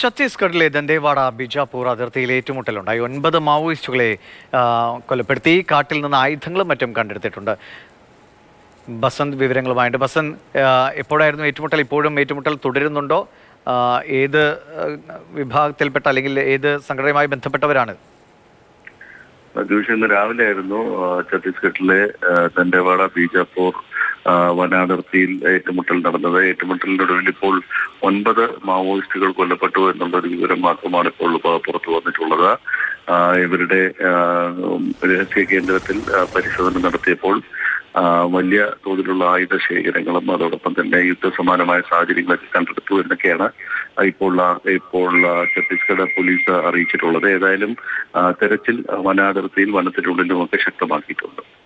ഛത്തീസ്ഗഡിലെ ദന്തേവാഡ ബിജാപൂർ അതിർത്തിയിൽ ഏറ്റുമുട്ടലുണ്ടായി ഒൻപത് മാവോയിസ്റ്റുകളെ ആ, കൊലപ്പെടുത്തി കാട്ടിൽ നിന്ന് ആയുധങ്ങളും മറ്റും കണ്ടെടുത്തിട്ടുണ്ട് ബസന്ത് വിവരങ്ങളുമായിട്ട് ബസന്ത് ആ, എപ്പോഴായിരുന്നു ഏറ്റുമുട്ടൽ ഇപ്പോഴും ഏറ്റുമുട്ടൽ തുടരുന്നുണ്ടോ ആ, ഏത് ആ, വിഭാഗത്തിൽപ്പെട്ട അല്ലെങ്കിൽ ഏത് സംഘടനയുമായി ബന്ധപ്പെട്ടവരാണ് ദിവസം ഇന്ന് രാവിലെ ആയിരുന്നു ആ, ഛത്തീസ്ഗഡിലെ ആ, ദന്തേവാഡ ബീജാപ്പൂർ ആ, വനാതിർത്തിയിൽ ഏറ്റുമുട്ടൽ നടന്നത് ഏറ്റുമുട്ടലിനൊടുവിൽ ഇപ്പോൾ ഒൻപത് മാവോയിസ്റ്റുകൾ കൊല്ലപ്പെട്ടു എന്നുള്ള ഒരു വിവരം മാത്രമാണ് ഇപ്പോൾ പ- പുറത്തു വന്നിട്ടുള്ളത് ആ, ഇവരുടെ ആ, രഹസ്യ കേന്ദ്രത്തിൽ ആ, പരിശോധന നടത്തിയപ്പോൾ ആ, വലിയ തോതിലുള്ള ആയുധ ശേഖരങ്ങളും അതോടൊപ്പം തന്നെ യുദ്ധസമാനമായ സാഹചര്യങ്ങളൊക്കെ കണ്ടെടുത്തു എന്നൊക്കെയാണ് ഇപ്പോൾ ആ, ഇപ്പോൾ ആ, ഛത്തീസ്ഗഡ് പോലീസ് അറിയിച്ചിട്ടുള്ളത് ഏതായാലും ആ, തെരച്ചിൽ വനാതിർത്തിയിൽ വനത്തിനുള്ളിലും ഒക്കെ ശക്തമാക്കിയിട്ടുണ്ട്